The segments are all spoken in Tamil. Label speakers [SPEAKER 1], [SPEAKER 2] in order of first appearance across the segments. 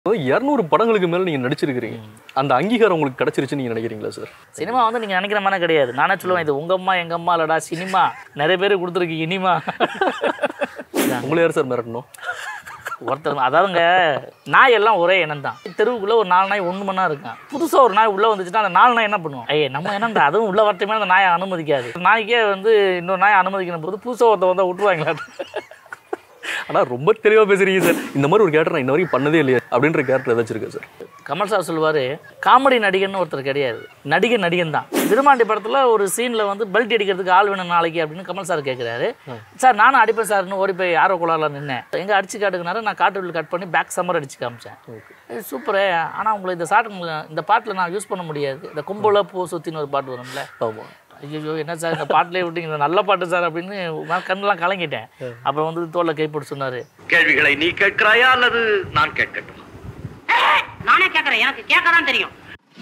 [SPEAKER 1] இரநூறு படங்களுக்கு மேல நீங்க நடிச்சிருக்கிறீங்க அந்த அங்கீகாரம் உங்களுக்கு கிடைச்சிருச்சு நீங்க நினைக்கிறீங்களா சார்
[SPEAKER 2] சினிமா வந்து நீங்கள் நினைக்கிற மாதிரி கிடையாது நானே சொல்லுவேன் இது உங்கள் அம்மா எங்கள் அம்மா இல்லடா சினிமா நிறைய பேர் கொடுத்துருக்கு இனிமா
[SPEAKER 1] உங்களை யார் சார் மிரட்டணும்
[SPEAKER 2] ஒருத்தர் அதாவதுங்க நாய் எல்லாம் ஒரே இனம் தான் தெருவுக்குள்ளே ஒரு நாலு நாய் ஒன்று மணி இருக்கும் புதுசாக ஒரு நாய் உள்ளே வந்துச்சுன்னா அந்த நாலு நாய் என்ன பண்ணுவோம் ஐயே நம்ம என்னண்டா அதுவும் உள்ள வரட்டுமே அந்த நாயை அனுமதிக்காது நாய்க்கே வந்து இன்னொரு நாயை அனுமதிக்கணும் போது புதுசாக ஒருத்த வந்தால் விட்டுருவாங்களா
[SPEAKER 1] ஆனா ரொம்ப தெளிவா பேசுறீங்க சார் இந்த மாதிரி ஒரு கேரக்டர் நான் இன்ன வரைக்கும் பண்ணதே இல்லையா அப்படின்ற கேரக்டர் ஏதாச்சும் இருக்கா சார்
[SPEAKER 2] கமல் சார் சொல்லுவார் காமெடி நடிகன்னு ஒருத்தர் கிடையாது நடிகன் நடிகன் தான் விருமாண்டி படத்தில் ஒரு சீனில் வந்து பெல்ட் அடிக்கிறதுக்கு ஆள் வேணும் நாளைக்கு அப்படின்னு கமல் சார் கேட்குறாரு சார் நானும் அடிப்பேன் சார்னு ஓடி போய் யாரோ குளாரில் நின்னேன் எங்கே அடிச்சு காட்டுக்குனாரு நான் காட்டு கட் பண்ணி பேக் சம்மர் அடிச்சு காமிச்சேன் ஏய், சூப்பரே ஆனால் உங்களை இந்த சாட்டு இந்த பாட்டில் நான் யூஸ் பண்ண முடியாது இந்த கும்பல பூ சுற்றின்னு ஒரு பாட்டு வரும்ல
[SPEAKER 1] ஆமா
[SPEAKER 2] ஐயோ என்ன சார் இந்த பாட்டிலே விட்டீங்க இது நல்ல பாட்டு சார் அப்படின்னு நான் கண்ணெல்லாம் கலங்கிட்டேன் அப்புறம் வந்து தோலை கைப்பிடிச்சு சொன்னார்
[SPEAKER 3] கேள்விகளை நீ கேட்கிறாயா அல்லது நான் கேட்கட்டுமா
[SPEAKER 4] நானே கேட்கறேன் எனக்கு கேட்க தான் தெரியும்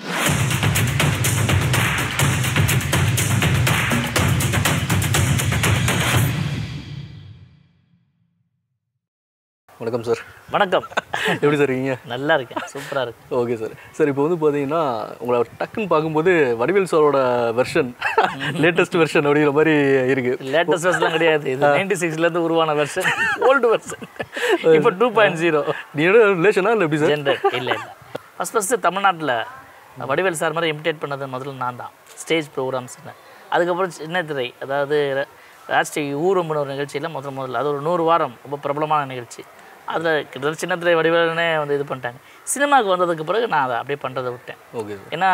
[SPEAKER 1] வணக்கம் சார்
[SPEAKER 2] வணக்கம்
[SPEAKER 1] எப்படி சார் இருக்கீங்க
[SPEAKER 2] நல்லா இருக்கேன் சூப்பராக இருக்கு
[SPEAKER 1] ஓகே சார் சார் இப்போ வந்து பார்த்தீங்கன்னா உங்களை டக்குன்னு பார்க்கும்போது வடிவேல் சாரோட வெர்ஷன் லேட்டஸ்ட் வெர்ஷன் அப்படிங்கிற மாதிரி இருக்கு
[SPEAKER 2] லேட்டஸ்ட் வெர்ஷன்லாம் கிடையாது இது நைன்டி சிக்ஸ்லேருந்து உருவான வெர்ஷன் ஓல்டு வெர்ஷன் இப்போ டூ பாயிண்ட் ஜீரோ
[SPEAKER 1] நீ என்ன ரிலேஷனா இல்லை எப்படி சார்
[SPEAKER 2] ஜென்ரல் இல்லை இல்லை ஃபஸ்ட் ஃபஸ்ட்டு தமிழ்நாட்டில் வடிவேல் சார் மாதிரி இமிட்டேட் பண்ணது முதல்ல நான் தான் ஸ்டேஜ் ப்ரோக்ராம்ஸ்னு அதுக்கப்புறம் சின்ன திரை அதாவது ர- ராஷ்டிரிய ஊரம்புன ஒரு நிகழ்ச்சியில் முதல் முதல்ல அது ஒரு நூறு வாரம் ரொம்ப பிரபலமான நிகழ்ச்சி அதில் கிட்டத்தட்ட சின்ன திரை வடிவேலனே வந்து இது பண்ணிட்டாங்க சினிமாவுக்கு வந்ததுக்கு பிறகு நான் அதை அப்படியே பண்ணுறதை விட்டேன்
[SPEAKER 1] ஓகே சார்
[SPEAKER 2] ஏன்னா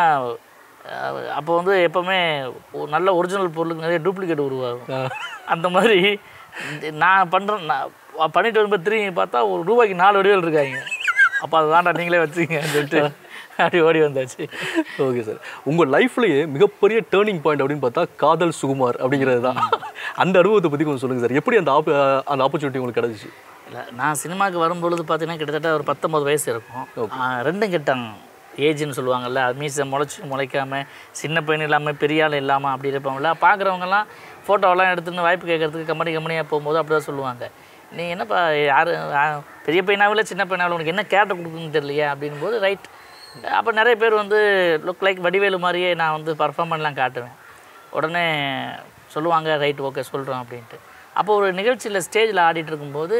[SPEAKER 2] அஹ், அப்போ வந்து எப்போவுமே ஒரு நல்ல ஒரிஜினல் பொருளுக்கு நிறைய டூப்ளிகேட் உருவாகும் அந்த மாதிரி இந்த- நான் பண்ணுறேன் நான் பண்ணிட்டு வரும்போது திரும்பி பார்த்தா ஒரு ரூபாய்க்கு நாலு வடிவேல் இருக்காங்க அப்போ அதை வேண்டாம் நீங்களே வச்சுக்கங்கன்னு சொல்லிட்டு அப்படி ஓடி வந்தாச்சு
[SPEAKER 1] ஓகே சார் உங்கள் லைஃப்லேயே மிகப்பெரிய டேர்னிங் பாயிண்ட் அப்படின்னு பார்த்தா காதல் சுகுமார் அப்படிங்கிறது தான் அந்த அனுபவத்தை பற்றி கொஞ்சம் சொல்லுங்கள் சார் எப்படி அந்த ஆப் அந்த ஆப்பர்ச்சுனிட்டி உங்களுக்கு கிடச்சிச்சு
[SPEAKER 2] இல்லை நான் சினிமாவுக்கு வரும்பொழுது பார்த்தீங்கன்னா கிட்டத்தட்ட ஒரு பத்தொம்பது வயசு இருக்கும் ஆ, ரெண்டும் கிட்டாங்க ஏஜ்னு சொல்லுவாங்கல்ல அது மீசை முளைச்சி முளைக்காம சின்ன பையன் இல்லாமல் பெரிய ஆள் இல்லாமல் அப்படி இருப்பாங்கல்ல பார்க்குறவங்கலாம் ஃபோட்டோவெல்லாம் எடுத்துன்னு வாய்ப்பு கேட்கறதுக்கு கம்பெனி கம்பெனியாக போகும்போது அப்படி தான் சொல்லுவாங்க நீ என்னப்பா யார் பெரிய பையனாவில் சின்ன பையனாவில் உனக்கு என்ன கேரக்டர் கொடுக்குன்னு தெரியலையா அப்படின் போது ரைட் அப்போ நிறைய பேர் வந்து லுக் லைக் வடிவேலு மாதிரியே நான் வந்து பர்ஃபார்ம் பண்ணலாம் காட்டுவேன் உடனே சொல்லுவாங்க ரைட் ஓகே சொல்கிறோம் அப்படின்ட்டு அப்போ ஒரு நிகழ்ச்சியில் ஸ்டேஜில் ஆடிட்டு இருக்கும்போது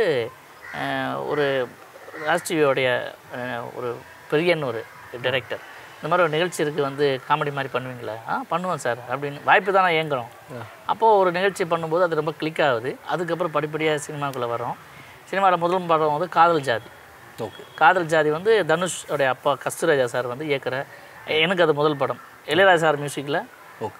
[SPEAKER 2] அஹ், ஒரு ராஷ்டிரியோடைய அஹ், ஒரு பெரியன் ஒரு டைரக்டர் இந்த மாதிரி ஒரு நிகழ்ச்சி இருக்குது வந்து காமெடி மாதிரி பண்ணுவீங்களா ஆ பண்ணுவேன் சார் அப்படின்னு வாய்ப்பு தானே ஏங்குறோம் அப்போது ஒரு நிகழ்ச்சி பண்ணும்போது அது ரொம்ப கிளிக் ஆகுது அதுக்கப்புறம் படிப்படியாக சினிமாக்குள்ளே வரோம் சினிமாவில் முதல் படம் வந்து காதல் ஜாதி
[SPEAKER 1] ஓகே
[SPEAKER 2] காதல் ஜாதி வந்து தனுஷ் உடைய அப்பா கஸ்தூராஜா சார் வந்து இயக்குற எனக்கு அது முதல் படம் இளையராஜா சார் மியூசிக்கில்
[SPEAKER 1] ஓகே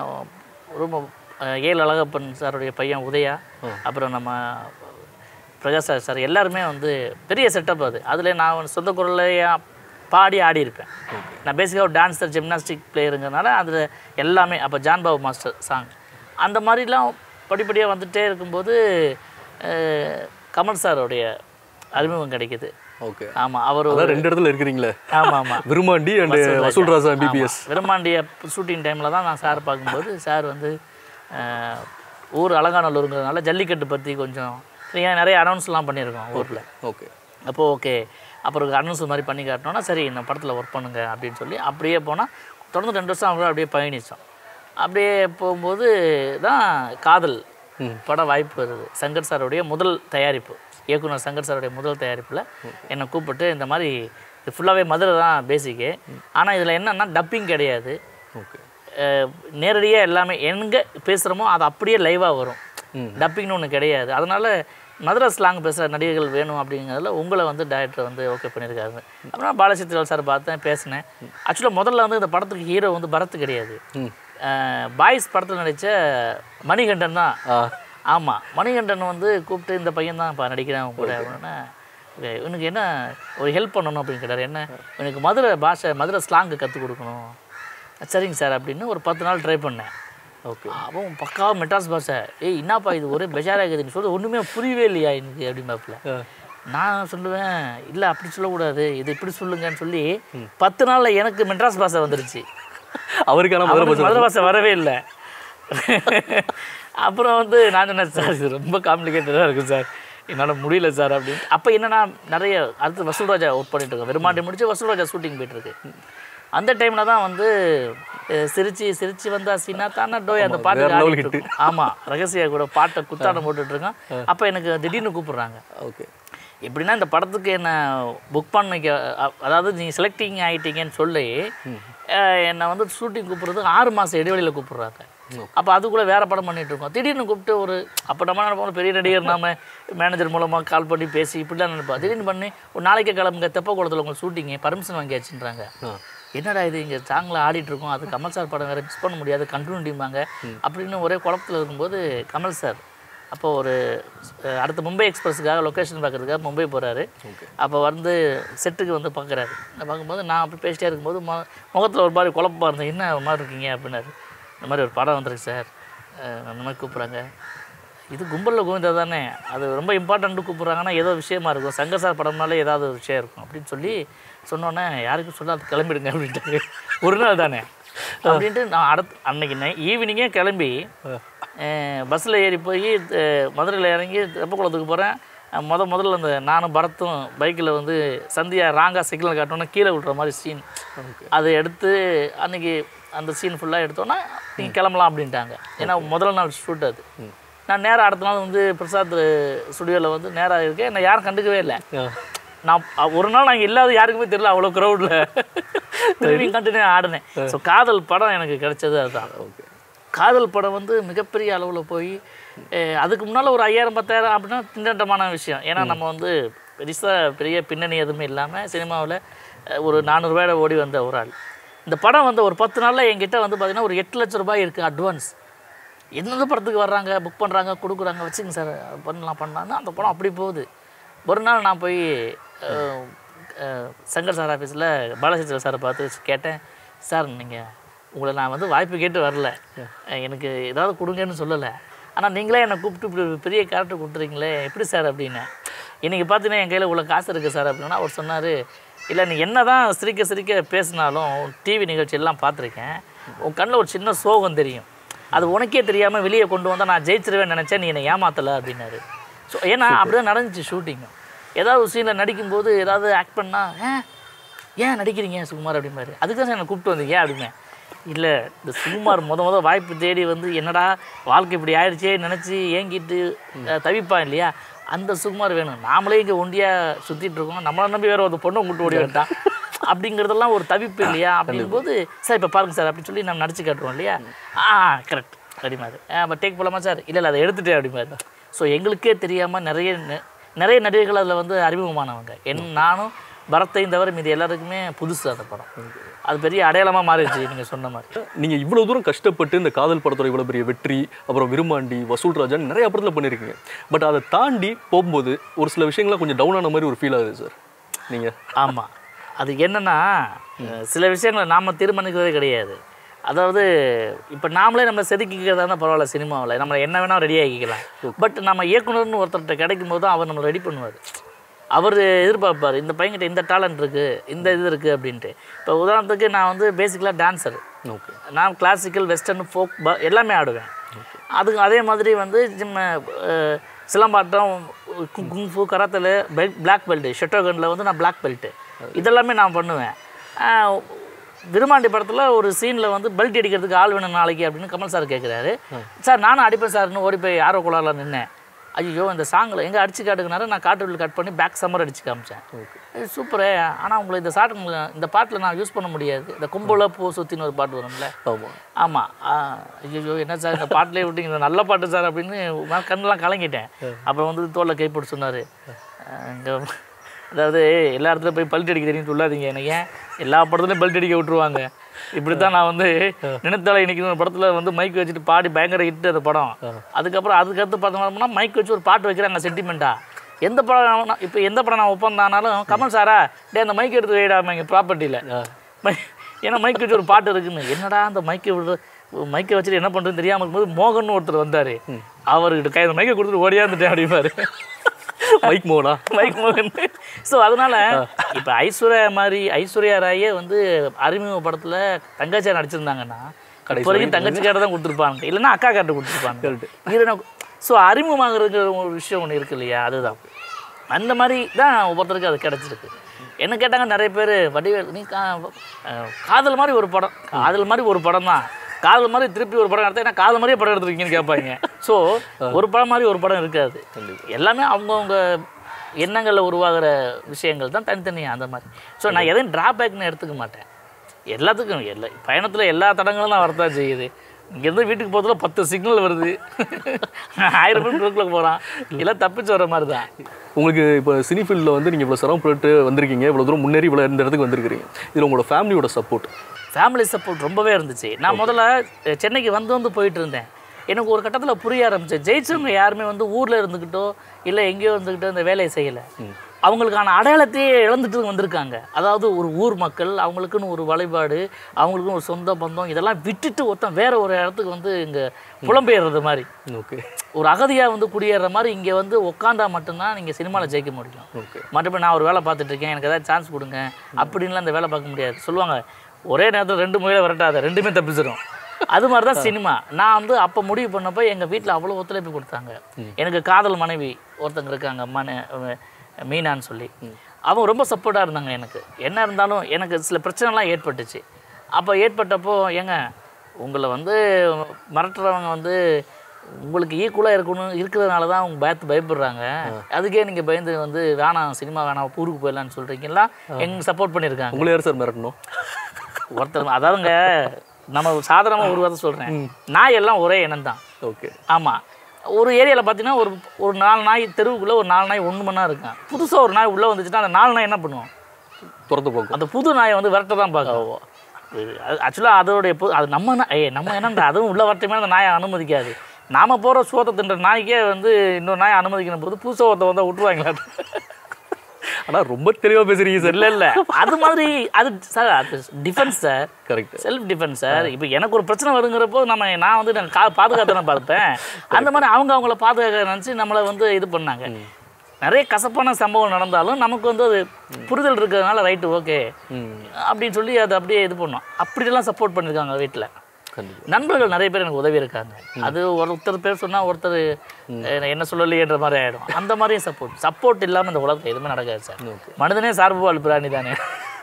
[SPEAKER 2] ரொம்ப ஆஹ், ஏல் அழகப்பன் சாருடைய பையன் உதயா அப்புறம் நம்ம பிரகாஷ் ராஜ் சார் எல்லாருமே வந்து பெரிய செட்டப் அது அதில் நான் வந்து சொந்த குரல்லையே பாடி ஆடி இருப்பேன் நான் பேசிக்காக ஒரு டான்ஸர் ஜிம்னாஸ்டிக் பிளேயருங்கிறனால அதில் எல்லாமே அப்போ ஜான் பாபு மாஸ்டர் சாங் அந்த மாதிரிலாம் படிப்படியாக வந்துட்டே இருக்கும்போது ஆஹ், கமல் சாருடைய அறிமுகம் கிடைக்குது
[SPEAKER 1] ஓகே
[SPEAKER 2] ஆமாம் அவர் ஒரு
[SPEAKER 1] அதான் ரெண்டு இடத்துல இருக்கிறீங்களே
[SPEAKER 2] ஆமாம் ஆமாம்
[SPEAKER 1] விருமாண்டி அண்ட் வசூல் ராஜா பிபிஎஸ்
[SPEAKER 2] விரும்மாண்டிய ஷூட்டிங் டைமில் தான் நான் சார் பார்க்கும்போது சார் வந்து அஹ், ஊர் அலங்காநல்லூருங்கிறதுனால ஜல்லிக்கட்டு பற்றி கொஞ்சம் ஏன் நிறைய அனௌன்ஸ்லாம் பண்ணியிருக்கோம் ஊரில்
[SPEAKER 1] ஓகே
[SPEAKER 2] அப்போது ஓகே அப்புறம் அனௌன்ஸ் மாதிரி பண்ணி காட்டினோன்னா சரி இந்த படத்தில் ஒர்க் பண்ணுங்க அப்படின்னு சொல்லி அப்படியே போனால் தொடர்ந்து ரெண்டு வருஷம் அவங்க அப்படியே பயணித்தோம் அப்படியே போகும்போது தான் காதல் பட வாய்ப்பு வருது சங்கர் சாருடைய முதல் தயாரிப்பு இயக்குனர் சங்கர் சாருடைய முதல் தயாரிப்பில் என்னை கூப்பிட்டு இந்த மாதிரி இது ஃபுல்லாகவே மதுரை தான் பேசிக்கு ஆனால் இதில் என்னென்னா டப்பிங் கிடையாது
[SPEAKER 1] ஓகே
[SPEAKER 2] நேரடியாக எல்லாமே எங்கே பேசுகிறோமோ அது அப்படியே லைவாக வரும் டப்பிங்னு ஒன்று கிடையாது அதனால் மதுரை ஸ்லாங் பேசுகிற நடிகர்கள் வேணும் அப்படிங்கிறதுல உங்களை வந்து டைரக்டர் வந்து ஓகே பண்ணியிருக்காரு அப்புறம் பாலசித்ரால் சார் பார்த்தேன் பேசினேன் ஆக்சுவலாக முதல்ல வந்து இந்த படத்துக்கு ஹீரோ வந்து பரத் கிடையாது பாய்ஸ் படத்தில் நடித்த மணிகண்டன் தான் ஆமாம் மணிகண்டன் வந்து கூப்பிட்டு இந்த பையன் தான் இப்போ நடிக்கிறேன் உங்க கூட அப்படின்னா "ஓகே, இவனுக்கு என்ன ஒரு ஹெல்ப் பண்ணணும் அப்படின்னு கேட்டார் என்ன எனக்கு மதுரை பாஷை மதுரை ஸ்லாங்கு கற்றுக் கொடுக்கணும் சரிங்க சார் அப்படின்னு ஒரு பத்து நாள் ட்ரை பண்ணேன்
[SPEAKER 1] ஓகே
[SPEAKER 2] அவன் பக்காவாக மெட்ராஸ் பாஷை ஏய் என்னப்பா இது ஒரே பெஜாராகுதுன்னு சொல்லி ஒன்றுமே புரியவே இல்லையா எனக்கு அப்படிம்பாப்புல நான் சொல்லுவேன் இல்லை அப்படி சொல்லக்கூடாது இது இப்படி சொல்லுங்கன்னு சொல்லி பத்து நாளில் எனக்கு மெட்ராஸ் பாஷை வந்துருச்சு
[SPEAKER 1] அவருக்கான மதுரை
[SPEAKER 2] அவனுக்கு மதுரை பாஷை வரவே இல்லை அப்புறம் வந்து நான் சொன்னேன் சார் இது ரொம்ப காம்ப்ளிகேட்டடாக இருக்கும் சார் என்னால் முடியல சார் அப்படின்னு அப்போ என்னன்னா நிறைய அடுத்து வசூல் ராஜா ஒர்க் பண்ணிட்டு இருக்கோம் வெறுமாண்டி முடிச்சு வசூல் ராஜா ஷூட்டிங் போயிட்டு இருக்கு அந்த டைமில் தான் வந்து அஹ், சிரிச்சு சிரிச்சு வந்தா சீனா தானே டோய் அந்த பாட்டு
[SPEAKER 1] வேற level
[SPEAKER 2] ஆடிட்டு இருக்கும். ஆமா ரகசியா கூட பாட்டை குத்தாட்டம் போட்டுட்டு இருக்கேன் அப்போ எனக்கு திடீர்னு கூப்பிடுறாங்க
[SPEAKER 1] ஓகே
[SPEAKER 2] எப்படின்னா இந்த படத்துக்கு என்ன புக் பண்ணிக்க அ- அதாவது நீங்கள் செலக்டிங் ஆகிட்டீங்கன்னு சொல்லி அஹ், என்னை வந்து ஷூட்டிங் கூப்பிட்றது ஆறு மாதம் இடைவெளியில் கூப்பிட்றாங்க அப்போ அதுக்குள்ளே வேறு படம் பண்ணிட்டு இருக்கோம் திடீர்னு கூப்பிட்டு ஒரு அப்போ நம்ம நினைப்போம் பெரிய நடிகர் நாம மேனேஜர் மூலமாக கால் பண்ணி பேசி இப்படிலாம் நினைப்போம் திடீர்னு பண்ணி ஒரு நாளைக்கே கிளம்புங்க தெப்பக்குளத்தில் உங்களுக்கு ஷூட்டிங்கு பர்மிஷன் வாங்கியாச்சுன்றாங்க என்னடா இது இங்கே சாங்கில் ஆடிட்டு இருக்கோம் அது கமல் சார் படம் வேறு மிஸ் பண்ண முடியாது கண்டினியூட்டிம்பாங்க அப்படின்னு ஒரே குழப்பத்தில் இருக்கும்போது கமல் சார் அப்போ ஒரு அஹ், அடுத்த மும்பை எக்ஸ்பிரஸுக்காக லொக்கேஷன் பார்க்கறதுக்காக மும்பை போகிறாரு அப்போ வந்து செட்டுக்கு வந்து பார்க்குறாரு பார்க்கும்போது நான் அப்படி பேசிட்டே இருக்கும்போது மு முகத்தில் ஒரு மாதிரி குழப்பமாக இருந்தேன் என்ன ஒரு மாதிரி இருக்கீங்க அப்படின்னாரு இந்த மாதிரி ஒரு படம் வந்திருக்கு சார் அஹ், அந்த மாதிரி கூப்பிட்றாங்க இது கும்பலில் கோவிந்தா தானே அது ரொம்ப இம்பார்ட்டண்ட்டு கூப்பிட்றாங்கன்னா ஏதோ விஷயமா இருக்கும் சங்கர் சார் படம்னாலே ஏதாவது ஒரு விஷயம் இருக்கும் அப்படின்னு சொல்லி சொன்னோன்னே யாருக்கும் சொல்லாது கிளம்பிடுங்க அப்படின்ட்டு ஒரு நாள் தானே அப்படின்ட்டு நான் அடுத்து அன்னைக்கு நை ஈவினிங்கே கிளம்பி பஸ்ஸில் ஏறி போய் மதுரையில் இறங்கி தெப்பக்குளத்துக்கு போகிறேன் முத முதல்ல அந்த நானும் பரத்தும் பைக்கில் வந்து சந்தியா ராங்கா சிக்னல் காட்டோன்னா கீழே விட்ற மாதிரி சீன் அதை எடுத்து அன்னைக்கு அந்த சீன் ஃபுல்லாக எடுத்தோன்னா நீங்கள் கிளம்பலாம் அப்படின்ட்டாங்க ஏன்னா முதல் நாள் ஷூட் அது நான் நேராக அடுத்த நாள் வந்து பிரசாத் ஸ்டுடியோவில் வந்து நேராக இருக்கேன் என்னை யாரும் கண்டுக்கவே இல்லை நான் அ- ஒரு நாள் நாங்கள் இல்லாத யாருக்குமே தெரியல அவ்வளோ க்ரௌடில் திரும்பி கண்டினியூ ஆடினேன் ஸோ காதல் படம் எனக்கு கிடைச்சது அதுதான் காதல் படம் வந்து மிகப்பெரிய அளவில் போய் அஹ், அதுக்கு முன்னால் ஒரு ஐயாயிரம் பத்தாயிரம் அப்படின்னா திண்டட்டமான விஷயம் ஏன்னா நம்ம வந்து பெருசாக பெரிய பின்னணி எதுவுமே இல்லாமல் சினிமாவில் ஒரு நானூறுரூவாயோட ஓடி வந்த ஒரு ஆள் இந்த படம் வந்து ஒரு பத்து நாளில் என்கிட்ட வந்து பார்த்திங்கன்னா ஒரு எட்டு லட்ச ரூபாய் இருக்குது அட்வான்ஸ் எந்தெந்த படத்துக்கு வர்றாங்க புக் பண்ணுறாங்க கொடுக்குறாங்க வச்சுங்க சார் பண்ணலாம் பண்ணலான்னு அந்த படம் அப்படி போகுது ஒரு நாள் நான் போய் அஹ், அஹ், சங்கர் சார் ஆஃபீஸில் பாலச்சந்திர சாரை பார்த்து கேட்டேன் சார் நீங்கள் உங்களை நான் வந்து வாய்ப்பு கேட்டு வரல அஹ், எனக்கு ஏதாவது கொடுங்கன்னு சொல்லலை ஆனால் நீங்களே என்னை கூப்பிட்டு இப்படி ஒரு பெரிய கேரக்டர் கொடுத்துறீங்களே எப்படி சார் அப்படின்னு இன்றைக்கி பார்த்தீங்கன்னா என் கையில் இவ்வளோ காசு இருக்குது சார் அப்படின்னா அவர் சொன்னார் இல்லை நீ என்ன தான் சிரிக்க சிரிக்க பேசினாலும் டிவி நிகழ்ச்சி எல்லாம் பார்த்துருக்கேன் உன் கண்ணில் ஒரு சின்ன சோகம் தெரியும் அது உனக்கே தெரியாமல் வெளியே கொண்டு வந்தால் நான் ஜெயிச்சிருவேன்னு நினச்சேன் நீ என்னை ஏமாத்தலை அப்படின்னாரு ஸோ ஏன்னா அப்படிதான் நடந்துச்சு ஷூட்டிங் ஏதாவது ஒரு சீனில் நடிக்கும்போது ஏதாவது ஆக்ட் பண்ணால் ஏன் ஏன் நடிக்கிறீங்க சுகுமார் அப்படிம்பாரு அதுக்கு தான் சார் என்னை கூப்பிட்டு வந்தீங்க அப்படிமே இல்லை இந்த சுகுமார் முத முத வாய்ப்பு தேடி வந்து என்னடா வாழ்க்கை இப்படி ஆயிடுச்சே நினச்சி ஏங்கிட்டு அஹ், தவிப்பான் இல்லையா அந்த சுகுமார் வேணும் நாமளே இங்கே ஒண்டியாக சுற்றிட்டு இருக்கோம் நம்மளை நம்பி வேற ஒரு பொண்ணை கூட்டு ஓடி வந்துட்டான் அப்படிங்கிறதெல்லாம் ஒரு தவிப்பு இல்லையா அப்படிங்கும்போது சார் இப்போ பாருங்க சார் அப்படின்னு சொல்லி நம்ம நடிச்சு காட்டுறோம் இல்லையா ஆ கரெக்ட் அப்படிமாரு அப்போ டேக் போலாமா சார் இல்லை இல்லை அதை எடுத்துட்டேன் அப்படிமாரு ஸோ எங்களுக்கே தெரியாமல் நிறைய நெ- நிறைய நடிகர்கள் அதில் வந்து அறிமுகமானவங்க என் நானும் பரத்தையும் தவிர மீது எல்லாருக்குமே புதுசு அந்த படம் அது பெரிய அடையாளமாக மாறிடுச்சு நீங்கள் சொன்ன மாதிரி
[SPEAKER 1] நீங்க இவ்வளவு தூரம் கஷ்டப்பட்டு இந்த காதல் படத்தோட இவ்வளவு பெரிய வெற்றி அப்புறம் விருமாண்டி வசூல் ராஜான்னு நிறைய படத்துல பண்ணிருக்கீங்க பட் அதை தாண்டி போகும்போது ஒரு சில விஷயங்கள்லாம் கொஞ்சம் டவுன் ஆன மாதிரி ஒரு ஃபீல் ஆகுது சார் நீங்க
[SPEAKER 2] ஆமாம் அது என்னன்னா அஹ், சில விஷயங்களை நாம் தீர்மானிக்கிறதே கிடையாது அதாவது இப்போ நாமளே நம்ம செதுக்கிக்கிறதா இருந்தால் பரவாயில்ல சினிமாவில் நம்ம என்ன வேணால் ரெடி ஆகிக்கலாம் பட் நம்ம இயக்குனர்னு ஒருத்தர்கிட்ட கிடைக்கும் போது அவர் நம்ம ரெடி பண்ணுவார் அவர் எதிர்பார்ப்பார் இந்த பையன்கிட்ட இந்த டேலண்ட் இருக்குது இந்த இது இருக்குது அப்படின்ட்டு இப்போ உதாரணத்துக்கு நான் வந்து பேசிக்கலாக டான்ஸர்
[SPEAKER 1] ஓகே
[SPEAKER 2] நான் கிளாசிக்கல் வெஸ்டர்ன் ஃபோக் ப எல்லாமே ஆடுவேன் அதுக்கு அதே மாதிரி வந்து ஜிம்ம அஹ், சிலம்பாட்டம் கு- குங்ஃபு கராத்தில் பெல்ட் பிளாக் பெல்ட்டு ஷட்டோகனில் வந்து நான் பிளாக் பெல்ட்டு இதெல்லாமே நான் பண்ணுவேன் அஹ், விருமாண்டி படத்தில் ஒரு சீனில் வந்து பெல்ட் அடிக்கிறதுக்கு ஆள் வேணும் நாளைக்கு அப்படின்னு கமல் சார் கேட்குறாரு சார் நானும் அடிப்பேன் சார்னு ஓடி போய் ஆரோ குழாரில் நின்னேன் ஐயோ இந்த சாங்கில் எங்கே அடிச்சு காட்டுக்குனாரு நான் காட்டு கட் பண்ணி பேக் சம்மர் அடிச்சு காமிச்சேன் இது சூப்பரே ஆனால் உங்களை இந்த சாட்டு இந்த பாட்டில் நான் யூஸ் பண்ண முடியாது இந்த கும்பல பூ சுற்றின்னு ஒரு பாட்டு வரும்ல
[SPEAKER 1] ஆமா
[SPEAKER 2] ஆமாம் ஐயோ என்ன சார் இந்த பாட்டிலே விட்டீங்க இது நல்ல பாட்டு சார் அப்படின்னு நான் கண்ணெல்லாம் கலங்கிட்டேன் அப்புறம் வந்து தோளில் கைப்பட்டு சொன்னார் இங்கே அதாவது எல்லா இடத்துல போய் பல்ட் அடிக்க தெரியும் சொல்லாதீங்க எனக்கு ஏன் எல்லா படத்துலையும் பல்ட் அடிக்க விட்டுருவாங்க இப்படி தான் நான் வந்து நினைத்தால இன்னைக்கு ஒரு படத்தில் வந்து மைக் வச்சுட்டு பாடி பயங்கர ஹிட் அந்த படம் அதுக்கப்புறம் அதுக்கடுத்து பார்த்தோம்னா மைக் வச்சு ஒரு பாட்டு வைக்கிறாங்க சென்டிமெண்ட்டா எந்த படம் நான் இப்போ எந்த படம் நான் ஒப்பந்தானாலும் கமல் சாரா டே அந்த மைக் எடுத்து வைடாம இங்கே ப்ராப்பர்ட்டியில் ஏன்னா மைக் வச்சு ஒரு பாட்டு இருக்குன்னு என்னடா அந்த மைக்கை விடுற மைக்கை வச்சுட்டு என்ன பண்ணுறதுன்னு தெரியாமல் இருக்கும்போது மோகன் ஒருத்தர் வந்தார் அவர்கிட்ட கை மைக்கை கொடுத்துட்டு ஓடியாந்துட்டேன் அப்படிப்பாரு
[SPEAKER 1] மைக் மோனா
[SPEAKER 2] மைக் மோகன் ஸோ அதனால இப்போ ஐஸ்வர்யா மாதிரி ஐஸ்வர்யா ராயே வந்து அறிமுக படத்தில் தங்கச்சியா நடிச்சிருந்தாங்கன்னா இப்போ வரைக்கும் தங்கச்சி கார்டு தான் கொடுத்துருப்பாங்க இல்லைன்னா அக்கா கார்டு கொடுத்துருப்பாங்க ஹீரோனா ஸோ அறிமுகமாகிறதுங்கிற ஒரு விஷயம் ஒன்று இருக்கு இல்லையா அதுதான் அந்த மாதிரி தான் ஒவ்வொருத்தருக்கும் அது கிடச்சிருக்கு என்ன கேட்டாங்க நிறைய பேர் வடிவேல் நீ கா அஹ் காதல் மாதிரி ஒரு படம் காதல் மாதிரி ஒரு படம் தான் காதல் மாதிரி திருப்பி ஒரு படம் எடுத்தா என்ன காதல் மாதிரியே படம் எடுத்துருக்கீங்கன்னு கேட்பாங்க ஸோ ஒரு படம் மாதிரி ஒரு படம் இருக்காது எல்லாமே அவங்கவுங்க எண்ணங்களில் உருவாகிற விஷயங்கள் தான் தனித்தனியாக அந்த மாதிரி ஸோ நான் எதையும் ட்ராபேக்னு எடுத்துக்க மாட்டேன் எல்லாத்துக்கும் எல்லா பயணத்தில் எல்லா தடங்களும் தான் வரத்தான் செய்யுது இங்கேருந்து வீட்டுக்கு போகிறதுல பத்து சிக்னல் வருது ஆயிரம் பேர் குரூப்பில் போகிறான் எல்லாம் தப்பிச்சு வர மாதிரி தான்
[SPEAKER 1] உங்களுக்கு இப்போ சினி ஃபீல்டில் வந்து நீங்கள் இவ்வளோ சிரமப்பட்டு வந்திருக்கீங்க இவ்வளோ தூரம் முன்னேறி இவ்வளோ இந்த இடத்துக்கு வந்திருக்கிறீங்க இதில் உங்களோட ஃபேமிலியோட சப்போர்ட்
[SPEAKER 2] ஃபேமிலி சப்போர்ட் ரொம்பவே இருந்துச்சு நான் முதல்ல அஹ், சென்னைக்கு வந்து வந்து போயிட்டு இருந்தேன் எனக்கு ஒரு கட்டத்தில் புரிய ஆரம்பிச்சு ஜெயிச்சவங்க யாருமே வந்து ஊரில் இருந்துக்கிட்டோ இல்லை எங்கேயோ இருந்துக்கிட்டோ இந்த வேலையை செய்யலை அவங்களுக்கான அடையாளத்தையே இழந்துட்டு வந்திருக்காங்க அதாவது ஒரு ஊர் மக்கள் அவங்களுக்குன்னு ஒரு வழிபாடு அவங்களுக்குன்னு ஒரு சொந்த பந்தம் இதெல்லாம் விட்டுட்டு ஒருத்தன் வேற ஒரு இடத்துக்கு வந்து இங்கே புலம்பெயர்றது மாதிரி
[SPEAKER 1] ஓகே
[SPEAKER 2] ஒரு அகதியாக வந்து குடியேற மாதிரி இங்கே வந்து உட்காந்தா மட்டும்தான் நீங்கள் சினிமாவில் ஜெயிக்க முடியும்
[SPEAKER 1] ஓகே
[SPEAKER 2] மற்றபடி நான் ஒரு வேலை பார்த்துட்டு இருக்கேன் எனக்கு ஏதாவது சான்ஸ் கொடுங்க அப்படின்லாம் அந்த வேலை பார்க்க முடியாது சொல்லுவாங்க ஒரே நேரத்தில் ரெண்டு முயலை விரட்டாத ரெண்டுமே தப்பிச்சிடும் அது மாதிரி தான் சினிமா நான் வந்து அப்போ முடிவு பண்ணப்போ எங்கள் வீட்டில் அவ்வளோ ஒத்துழைப்பு கொடுத்தாங்க எனக்கு காதல் மனைவி ஒருத்தங்க இருக்காங்க மன மீனான்னு சொல்லி அவங்க ரொம்ப சப்போர்ட்டாக இருந்தாங்க எனக்கு என்ன இருந்தாலும் எனக்கு சில பிரச்சனைலாம் ஏற்பட்டுச்சு அப்போ ஏற்பட்டப்போ ஏங்க உங்களை வந்து மிரட்டுறவங்க வந்து உங்களுக்கு ஈக்குவலாக இருக்கணும் இருக்கிறதுனால தான் அவங்க பயத்து பயப்படுறாங்க அதுக்கே நீங்கள் பயந்து வந்து வேணாம் சினிமா வேணாம் ஊருக்கு போயிடலான்னு சொல்கிறீங்களா எங்க சப்போர்ட் பண்ணியிருக்காங்க
[SPEAKER 1] உங்களை யார் சார் மிரட்டணும்
[SPEAKER 2] ஒருத்தர் அதாவதுங்க நம்ம சாதாரணமாக ஒரு வார்த்தை சொல்கிறேன் நாய் எல்லாம் ஒரே இனம் தான்
[SPEAKER 1] ஓகே
[SPEAKER 2] ஆமாம் ஒரு ஏரியாவில் பார்த்தீங்கன்னா ஒரு ஒரு நாலு நாய் தெருவுக்குள்ளே ஒரு நாலு நாய் ஒன்று மணி இருக்கும் புதுசாக ஒரு நாய் உள்ளே வந்துச்சுன்னா அந்த நாலு நாய் என்ன பண்ணுவோம்
[SPEAKER 1] துரத்து போக்கும்
[SPEAKER 2] அந்த புது நாயை வந்து விரட்ட தான் பார்க்கும் ஆக்சுவலாக அதோடைய புது அது நம்ம நா- ஏய் நம்ம என்னண்டா அதுவும் உள்ள வரட்டுமே அந்த நாயை அனுமதிக்காது நாம போகிற சோத்தை தின்ற நாய்க்கே வந்து இன்னொரு நாயை அனுமதிக்கணும் போது புதுசாக ஒருத்த வந்தால் விட்டுருவாங்களா
[SPEAKER 1] ஆனால் ரொம்ப தெளிவாக பேசுறீங்க சார்
[SPEAKER 2] இல்லை இல்லை அது மாதிரி அது சார் அது defence sir
[SPEAKER 1] correct
[SPEAKER 2] self defence sir இப்போ எனக்கு ஒரு பிரச்சனை வருங்கிறப்போ நம்ம நான் வந்து நான் கா பாதுகாத்து பார்ப்பேன் அந்த மாதிரி அவங்க அவங்கள பாதுகாக்க நினச்சி நம்மளை வந்து இது பண்ணாங்க நிறைய கசப்பான சம்பவம் நடந்தாலும் நமக்கு வந்து அது புரிதல் இருக்கிறதுனால ரைட்டு ஓகே
[SPEAKER 1] ம்
[SPEAKER 2] அப்படின்னு சொல்லி அதை அப்படியே இது பண்ணோம் அப்படியெல்லாம் சப்போர்ட் பண்ணியிருக்காங்க வீட்டில்
[SPEAKER 1] கண்டிப்பாக
[SPEAKER 2] நண்பர்கள் நிறைய பேர் எனக்கு உதவி இருக்காங்க அது ஒருத்தர் பேர் சொன்னால் ஒருத்தர் அஹ், என்ன சொல்லலையேன்ற மாதிரி ஆகிடும் அந்த மாதிரியும் சப்போர்ட் சப்போர்ட் இல்லாமல் இந்த உலகத்தில் எதுவுமே நடக்காது சார் மனிதனே சார்பு பிராணி தானே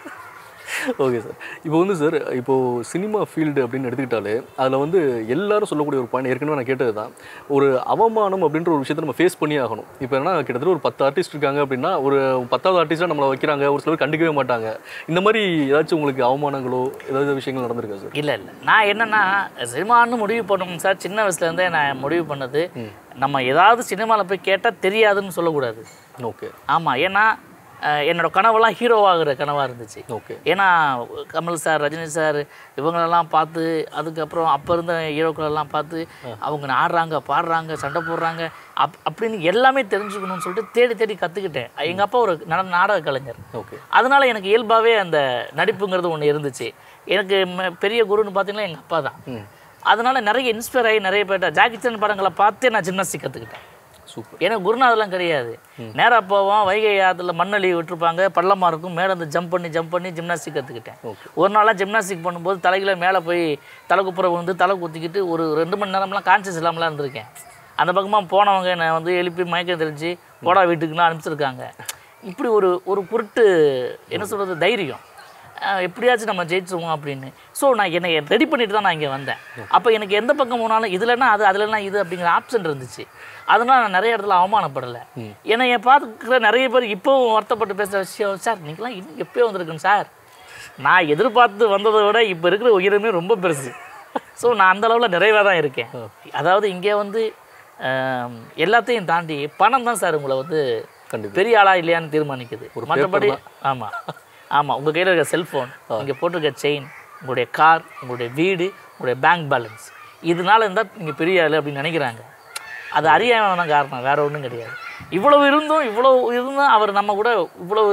[SPEAKER 1] ஓகே சார் இப்போ வந்து சார் இப்போ சினிமா ஃபீல்டு அப்படின்னு எடுத்துக்கிட்டாலே அதில் வந்து எல்லாரும் சொல்லக்கூடிய ஒரு பாயிண்ட் ஏற்கனவே நான் கேட்டது தான் ஒரு அவமானம் அப்படின்ற ஒரு விஷயத்தை நம்ம ஃபேஸ் பண்ணி ஆகணும் இப்போ என்ன கிட்டத்தட்ட ஒரு பத்து ஆர்டிஸ்ட் இருக்காங்க அப்படின்னா ஒரு பத்தாவது ஆர்டிஸ்ட்டாக நம்மளை வைக்கிறாங்க ஒரு சிலர் கண்டுக்கவே மாட்டாங்க இந்த மாதிரி ஏதாச்சும் உங்களுக்கு அவமானங்களோ ஏதாவது விஷயங்கள் நடந்திருக்கா சார்
[SPEAKER 2] இல்லை இல்லை நான் என்னன்னா சினிமான்னு முடிவு பண்ணணும் சார் சின்ன வயசுலேருந்தே நான் முடிவு பண்ணது நம்ம ஏதாவது சினிமாவில் போய் கேட்டால் தெரியாதுன்னு சொல்லக்கூடாது
[SPEAKER 1] ஓகே
[SPEAKER 2] ஆமாம் ஏன்னா அஹ், என்னோட கனவெல்லாம் ஹீரோவாகிற கனவாக இருந்துச்சு
[SPEAKER 1] ஓகே
[SPEAKER 2] ஏன்னா கமல் சார் ரஜினி சார் இவங்களெல்லாம் பார்த்து அதுக்கப்புறம் அப்போ இருந்த ஹீரோக்களெல்லாம் பார்த்து அவங்க ஆடுறாங்க பாடுறாங்க சண்டை போடுறாங்க அப் அப்படின்னு எல்லாமே தெரிஞ்சுக்கணும்னு சொல்லிட்டு தேடி தேடி கற்றுக்கிட்டேன் எங்கள் அப்பா ஒரு நட நாடக கலைஞர்
[SPEAKER 1] ஓகே
[SPEAKER 2] அதனால எனக்கு இயல்பாகவே அந்த நடிப்புங்கிறது ஒன்று இருந்துச்சு எனக்கு ம- பெரிய குருன்னு பார்த்தீங்கன்னா எங்கள் அப்பா தான்
[SPEAKER 1] ம்
[SPEAKER 2] அதனால நிறைய இன்ஸ்பயர் ஆகி நிறைய பேர்ட்ட ஜாக்கி சான் படங்களை பார்த்தே நான் ஜிம்னாஸ்டிக் கற்றுக்கிட்டேன்
[SPEAKER 1] சூப்பர்
[SPEAKER 2] எனக்கு குருநாதெல்லாம் கிடையாது நேராக போவோம் வைகை ஆற்றுல மண்ணள்ளி விட்டுருப்பாங்க பள்ளமாக இருக்கும் மேலே வந்து ஜம்ப் பண்ணி ஜம்ப் பண்ணி ஜிம்னாஸ்டிக் கற்றுக்கிட்டேன்
[SPEAKER 1] ஓகே
[SPEAKER 2] ஒரு நாளாக ஜிம்னாஸ்டிக் பண்ணும்போது தலைகளை மேலே போய் தலை குப்புற விழுந்து தலை குத்திக்கிட்டு ஒரு ரெண்டு மணி நேரம்லாம் கான்சியஸ் இல்லாமலாம் இருந்திருக்கேன் அந்த பக்கமாக போனவங்க என்னை வந்து எழுப்பி மயக்கம் தெரிஞ்சு போடா வீட்டுக்குலாம் அனுப்பிச்சிருக்காங்க இப்படி ஒரு ஒரு குருட்டு என்ன சொல்கிறது தைரியம் அஹ் எப்படியாச்சும் நம்ம ஜெயிச்சிருவோம் அப்படின்னு ஸோ நான் என்னை ரெடி பண்ணிட்டு தான் நான் இங்கே வந்தேன் அப்போ எனக்கு எந்த பக்கம் போனாலும் இதுலன்னா அது அதுலன்னா இது அப்படிங்கிற ஆப்ஷன் இருந்துச்சு அதனால நான் நிறைய இடத்துல அவமானப்படலை ஏன்னா என் பார்த்துக்கிற நிறைய பேர் இப்போவும் வருத்தப்பட்டு பேசுகிற விஷயம் சார் நீங்களாம் இன்னும் எப்பயோ வந்திருக்குன்னு சார் நான் எதிர்பார்த்து வந்ததை விட இப்போ இருக்கிற உயிரமே ரொம்ப பெருசு ஸோ நான் அந்த அளவில் நிறைவாக தான் இருக்கேன் அதாவது இங்கே வந்து ஆம், எல்லாத்தையும் தாண்டி பணம் தான் சார் உங்களை வந்து
[SPEAKER 1] கண்டிப்பா.
[SPEAKER 2] பெரிய ஆளா இல்லையான்னு தீர்மானிக்குது மற்றபடி ஆமாம் ஆமாம் உங்கள் கையில் இருக்க செல்ஃபோன் இங்கே போட்டிருக்க செயின் உங்களுடைய கார் உங்களுடைய வீடு உங்களுடைய பேங்க் பேலன்ஸ் இதனால இருந்தால் நீங்கள் பெரிய ஆள் அப்படின்னு நினைக்கிறாங்க அது அறியாம தான் காரணம் வேற ஒன்றும் கிடையாது இவ்வளவு இருந்தும் இவ்வளவு இருந்தும் அவர் நம்ம கூட இவ்வளவு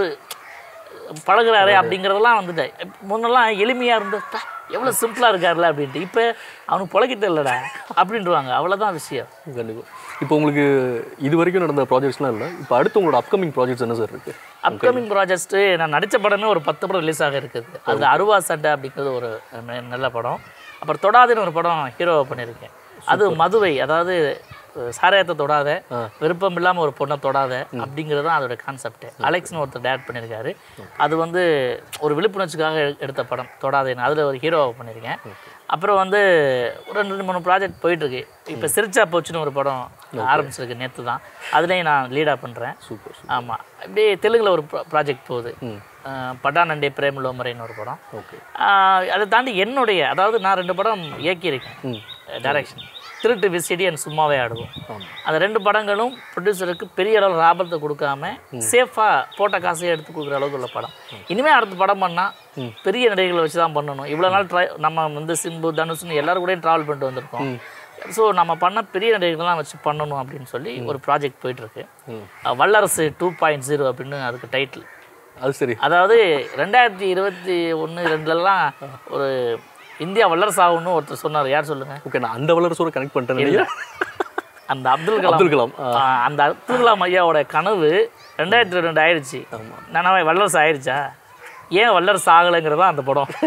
[SPEAKER 2] பழகுறாரு அப்படிங்கிறதெல்லாம் வந்துட்டு முன்னெல்லாம் எளிமையாக இருந்து "பா, எவ்வளோ சிம்பிளாக இருக்கார்ல அப்படின்ட்டு இப்போ அவனுக்கு பொழைக்கிட்டு இல்லைடா அப்படின்ட்டுருவாங்க அவ்வளோதான் விஷயம்
[SPEAKER 1] கண்டிப்பாக இப்போ உங்களுக்கு இது வரைக்கும் நடந்த ப்ராஜெக்ட்ஸ்லாம் இல்லை இப்போ அடுத்து உங்களோட அப்கமிங் ப்ராஜெக்ட்ஸ் என்ன சார் இருக்குது
[SPEAKER 2] அப்கமிங் ப்ராஜெக்ட்ஸு நான் நடித்த படமே ஒரு பத்து படம் ரிலீஸ் ஆக இருக்குது அதில் அருவா சட்டை அப்படிங்கிறது ஒரு ந- நல்ல படம் அப்புறம் தொடாதுன்னு ஒரு படம் ஹீரோவை பண்ணியிருக்கேன் அது மதுவை அதாவது அஹ், சாராயத்தை தொடாத விருப்பம் இல்லாமல் ஒரு பொண்ணை தொடாத அப்படிங்கிறது தான் அதோட கான்செப்ட் அலெக்ஸ்னு ஒருத்தர் டேட் பண்ணியிருக்காரு அது வந்து ஒரு விழிப்புணர்ச்சிக்காக எ- எடுத்த படம் தொடாதேன்னு அதில் ஒரு ஹீரோவை பண்ணியிருக்கேன் அப்புறம் வந்து ஒரு ரெண்டு ரெண்டு மூணு ப்ராஜெக்ட் போயிட்டுருக்கு இப்போ சிரிச்சா போச்சுன்னு ஒரு படம் ஆரம்பிச்சிருக்கு நேற்று தான் அதுலேயும் நான் லீடாக பண்ணுறேன்
[SPEAKER 1] சூப்பர்
[SPEAKER 2] ஆமாம் அப்படியே தெலுங்கில் ஒரு ப்ராஜெக்ட் போகுது அஹ், படானண்டே பிரேம் லோமரைன்னு ஒரு படம்
[SPEAKER 1] ஓகே
[SPEAKER 2] ஆஹ் அதை தாண்டி என்னுடைய அதாவது நான் ரெண்டு படம் இயக்கியிருக்கேன் direction Thiruttu VCD and Summave Aaduvom அந்த ரெண்டு படங்களும் ப்ரொடியூசருக்கு பெரிய அளவு லாபத்தை கொடுக்காம சேஃபாக போட்ட காசையே எடுத்து கொடுக்குற அளவுக்கு உள்ள படம் இனிமேல் அடுத்த படம் பண்ணால் பெரிய நடிகர்களை வச்சு தான் பண்ணணும் இவ்வளோ நாள் ட்ரை நம்ம வந்து சிம்பு தனுஷ்னு எல்லாரும் கூடயும் ட்ராவல் பண்ணிட்டு வந்திருக்கோம் ஸோ நம்ம பண்ண பெரிய நடிகர்கள்லாம் வச்சு பண்ணணும் அப்படின்னு சொல்லி ஒரு ப்ராஜெக்ட் போயிட்டுருக்கு வல்லரசு டூ பாயிண்ட் ஜீரோ அப்படின்னு அதுக்கு டைட்டில்
[SPEAKER 1] அது சரி
[SPEAKER 2] அதாவது ரெண்டாயிரத்தி இருபத்தி ஒன்று ரெண்டுலலாம் ஒரு இந்தியா வல்லரசு ஆகும்னு ஒருத்தர் சொன்னார் யார் சொல்லுங்க
[SPEAKER 1] ஓகே நான் அந்த வளரசோட கனெக்ட் பண்ணிட்டேன் நினைக்கிறேன்.
[SPEAKER 2] அந்த அப்துல் கலாம்
[SPEAKER 1] அப்துல் கலாம் ஆ.
[SPEAKER 2] ஆ, அந்த அப்துல் கலாம் ஐயாவோட கனவு ரெண்டாயிரத்தி ரெண்டு ஆயிடுச்சு நானாவே வல்லரசு ஆயிடுச்சா ஏன் வல்லரசு ஆகலைங்கிறது தான் அந்த படம்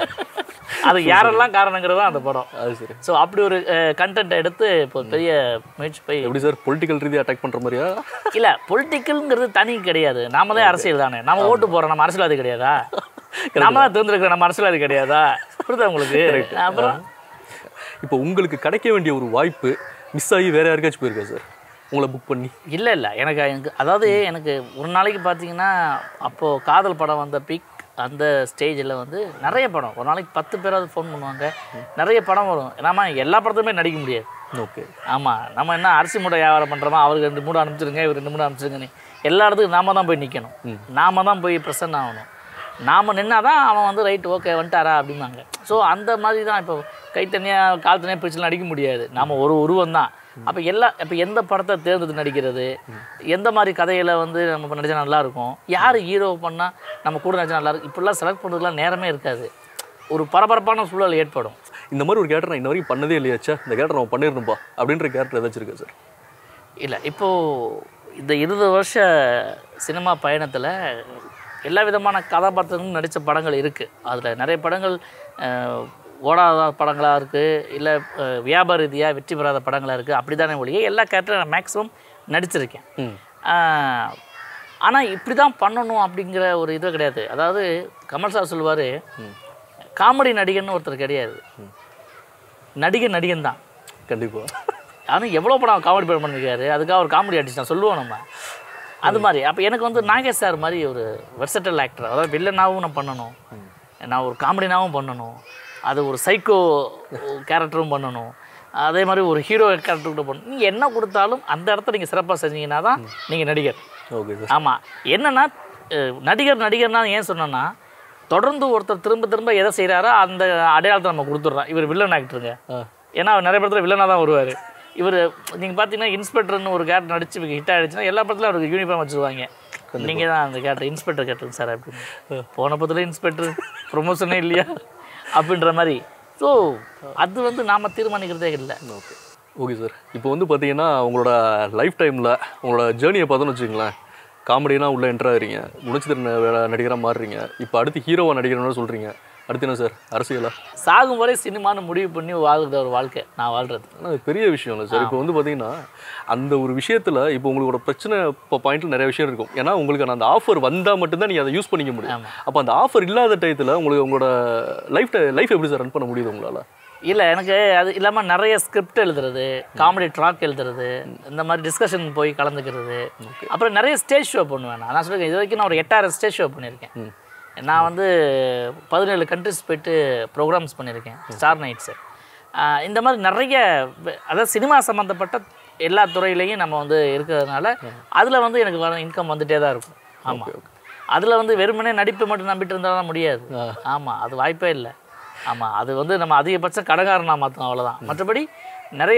[SPEAKER 2] அது யாரெல்லாம் காரணங்கிறது தான் அந்த படம்
[SPEAKER 1] அது சரி
[SPEAKER 2] ஸோ அப்படி ஒரு கண்டென்ட் எடுத்து இப்போ பெரிய முயற்சி போய்
[SPEAKER 1] எப்படி சார் பொலிட்டிக்கல் ரீதியாக அட்டாக் பண்ணுற மாதிரியா
[SPEAKER 2] இல்ல பொலிட்டிக்கல்ங்கிறது தனி கிடையாது நாம தான் அரசியல் தானே நம்ம ஓட்டு போறோம் நம்ம அரசியல்வாதி கிடையாதா நாம தான் தேர்ந்தெடுக்கிற நம்ம அரசியல்வாதி கிடையாதா புரியுதா உங்களுக்கு அப்புறம்
[SPEAKER 1] இப்போ உங்களுக்கு கிடைக்க வேண்டிய ஒரு வாய்ப்பு மிஸ் ஆகி வேற யாருக்காச்சும் போயிருக்கா சார் உங்களை புக் பண்ணி
[SPEAKER 2] இல்லை இல்லை எனக்கு எனக்கு அதாவது எனக்கு ஒரு நாளைக்கு பார்த்தீங்கன்னா அப்போது காதல் படம் வந்த பீக் அந்த ஸ்டேஜில் வந்து நிறைய படம் ஒரு நாளைக்கு பத்து பேராவது ஃபோன் பண்ணுவாங்க நிறைய படம் வரும் நாம எல்லா படத்துலையுமே நடிக்க முடியாது
[SPEAKER 1] ஓகே
[SPEAKER 2] ஆமாம் நம்ம என்ன அரிசி மூட்டை வியாபாரம் பண்ணுறோமா அவருக்கு ரெண்டு மூணு அனுப்பிச்சிருங்க இவர் ரெண்டு மூணு அனுப்பிச்சிருங்கன்னு எல்லா இடத்துக்கும் நாம தான் போய் நிற்கணும் நாம தான் போய் ப்ரெசன்ட் ஆகணும் நாம் நின்னா தான் அவன் வந்து ரைட் ஓகே வந்துட்டாரா அப்படிம்பாங்க ஸோ அந்த மாதிரி தான் இப்போ கை தனியாக கால் தனியாக பிடிச்சு நடிக்க முடியாது நாம் ஒரு உருவம் தான் அப்போ எல்லா இப்போ எந்த படத்தை தேர்ந்தெடுத்து நடிக்கிறது எந்த மாதிரி கதையில் வந்து நம்ம நடிச்சா நல்லா இருக்கும் யார் ஹீரோ பண்ணால் நம்ம கூட நடிச்சா நல்லா இருக்கும் இப்படிலாம் செலக்ட் பண்ணுறதுக்குலாம் நேரமே இருக்காது ஒரு பரபரப்பான சூழல் ஏற்படும்
[SPEAKER 1] இந்த மாதிரி ஒரு கேரக்டர் நான் இன்ன வரைக்கும் பண்ணதே இல்லையாச்சா இந்த கேரக்டர் நம்ம பண்ணிருந்தோம்பா அப்படின்ற கேரக்டர் ஏதாச்சும் இருக்கா சார்
[SPEAKER 2] இல்லை இப்போது இந்த இருபது வருஷ சினிமா பயணத்தில் எல்லா விதமான கதாபாத்திரங்களும் நடித்த படங்கள் இருக்குது அதில் நிறைய படங்கள் அஹ், ஓடாத படங்களாக இருக்குது இல்லை வியாபார ரீதியாக வெற்றி பெறாத படங்களாக இருக்குது அப்படி தானே ஒழிய எல்லா கேரக்டரும் நான் மேக்ஸிமம் நடிச்சிருக்கேன் ஆனால் இப்படி தான் பண்ணணும் அப்படிங்கிற ஒரு இது கிடையாது அதாவது கமல் சார் சொல்லுவார் காமெடி நடிகன்னு ஒருத்தர் கிடையாது நடிகன் நடிகன் தான்
[SPEAKER 1] கண்டிப்பாக
[SPEAKER 2] ஆனால் எவ்வளோ படம் காமெடி படம் பண்ணியிருக்காரு அதுக்காக ஒரு காமெடி ஆர்டிஸ்ட் நான் சொல்லுவோம் நம்ம அது மாதிரி அப்போ எனக்கு வந்து நாகேஷ் சார் மாதிரி ஒரு வெர்சட்டல் ஆக்டர் அதாவது வில்லனாகவும் நான் பண்ணணும் நான் ஒரு காமெடினாவும் பண்ணணும் அது ஒரு சைக்கோ கேரக்டரும் பண்ணணும் அதே மாதிரி ஒரு ஹீரோ கேரக்டர் கூட பண்ணணும் நீங்கள் என்ன கொடுத்தாலும் அந்த இடத்த நீங்கள் சிறப்பாக செஞ்சீங்கன்னா தான் நீங்கள் நடிகர்
[SPEAKER 1] ஓகே சார்
[SPEAKER 2] ஆமாம் என்னன்னா அஹ், நடிகர் நடிகர்னா ஏன் சொன்னேன்னா தொடர்ந்து ஒருத்தர் திரும்ப திரும்ப எதை செய்கிறாரோ அந்த அடையாளத்தை நம்ம கொடுத்துட்றோம் இவர் வில்லன் ஆக்டருங்க ஏன்னா அவர் நிறைய படத்தில் வில்லனாக தான் வருவார் இவர் நீங்கள் பார்த்தீங்கன்னா இன்ஸ்பெக்டர்னு ஒரு கேரக்டர் நடிச்சு ஹிட் ஆகிடுச்சுன்னா எல்லா படத்துலையும் அவருக்கு யூனிஃபார்ம் வச்சுருவாங்க நீங்கள் தான் அந்த கேரக்டர் இன்ஸ்பெக்டர் கேரக்டர் சார் அப்படின்னு போன படத்துல இன்ஸ்பெக்டர் ப்ரொமோஷனே இல்லையா அப்படின்ற மாதிரி ஸோ அது வந்து நாம் தீர்மானிக்கிறதே இல்லை
[SPEAKER 1] ஓகே ஓகே சார் இப்போ வந்து பார்த்தீங்கன்னா உங்களோட லைஃப் டைமில் உங்களோட ஜேர்னியை பார்த்தோன்னு வச்சுங்களேன் காமெடினா உள்ளே என்ட்ரு ஆகிறீங்க குணச்சித்திர நடிகராக மாறுறீங்க இப்போ அடுத்து ஹீரோவாக நடிக்கிறோன்னு சொல்கிறீங்க அடுத்து என்ன சார் அரசியலா
[SPEAKER 2] சாகும் வரை சினிமான்னு முடிவு பண்ணி வாழ்கிற ஒரு வாழ்க்கை நான் வாழ்கிறது
[SPEAKER 1] ஆனால் அது பெரிய விஷயம் இல்லை சார் இப்போ வந்து பார்த்தீங்கன்னா அந்த ஒரு விஷயத்தில் இப்போ உங்களோட பிரச்சனை இப்போ பாயிண்ட்ல நிறைய விஷயம் இருக்கும் ஏன்னா உங்களுக்கு அந்த ஆஃபர் வந்தால் மட்டும்தான் நீங்கள் அதை யூஸ் பண்ணிக்க முடியும்
[SPEAKER 2] ஆமா.
[SPEAKER 1] அப்போ அந்த ஆஃபர் இல்லாத டயத்தில் உங்களுக்கு உங்களோட லைஃப் லைஃப் எப்படி சார் ரன் பண்ண முடியுது உங்களால்
[SPEAKER 2] இல்லை எனக்கு அது இல்லாமல் நிறைய ஸ்கிரிப்ட் எழுதுறது காமெடி ட்ராக் எழுதுறது இந்த மாதிரி டிஸ்கஷன் போய் கலந்துக்கிறது அப்புறம் நிறைய ஸ்டேஜ் ஷோ பண்ணுவேன் நான் நான் சொல்லியிருக்கேன் இது வரைக்கும் நான் ஒரு எட்டாயிரம் ஸ்டேஜ் ஷோ பண்ணியிருக்கேன் நான் வந்து பதினேழு கண்ட்ரிஸ் போயிட்டு ப்ரோக்ராம்ஸ் பண்ணியிருக்கேன் ஸ்டார் நைட்ஸு இந்த மாதிரி நிறைய வ- அதாவது சினிமா சம்மந்தப்பட்ட எல்லா துறையிலையும் நம்ம வந்து இருக்கிறதுனால அதில் வந்து எனக்கு வர இன்கம் வந்துட்டே தான் இருக்கும் ஆமாம் அதில் வந்து வெறுமனே நடிப்பு மட்டும் நம்பிட்டு இருந்தாலும் முடியாது ஆமாம் அது வாய்ப்பே இல்லை ஆமாம் அது வந்து நம்ம அதிகபட்ச கடகாரனாக மாற்றணும் அவ்வளோதான் மற்றபடி நிறைய